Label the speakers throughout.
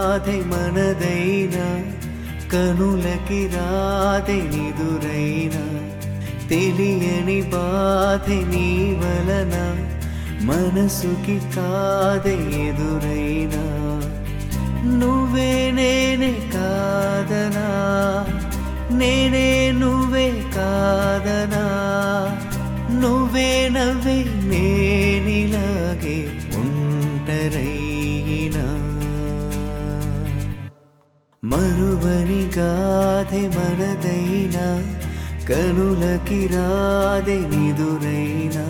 Speaker 1: గాథె మనదైనా కనులకి రాధె నిదురైనా తెలియని బాధె నీ వలన మనసుకి కాదె ఎదురైనా నువ్వే నేనే కాదనా నేనే నువ్వే కాదనా నువ్వే నవ్వే నేనిలాగే ఉంటరైనా మరువని గాథె మనదైనా కనులకి రాదె నిదురైనా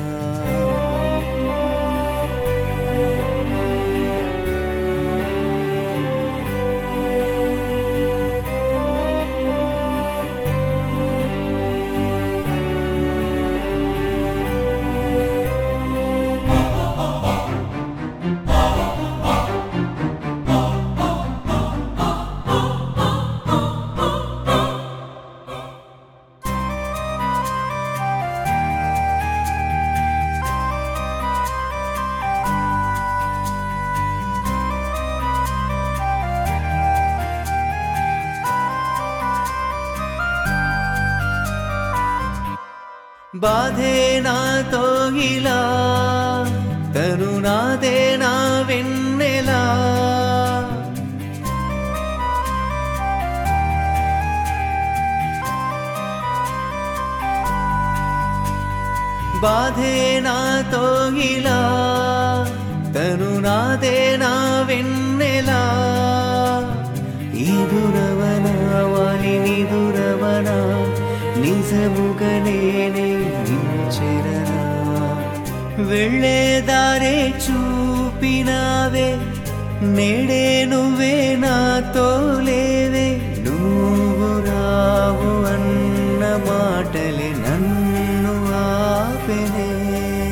Speaker 1: బాధే నాతో ఇలా తను నాదే నా వెన్నెలా బాధే నాతో ఇలా తను నాదే నా వెన్నెలా ఎదురవనా వాలిని దురవనా నిజముగా నేనే నించెరనా వెళ్ళే దారే చూపినావే నేడే నువ్వే నాతో లేవే నువ్వు రావు అన్న మాటలే నన్ను ఆపెనే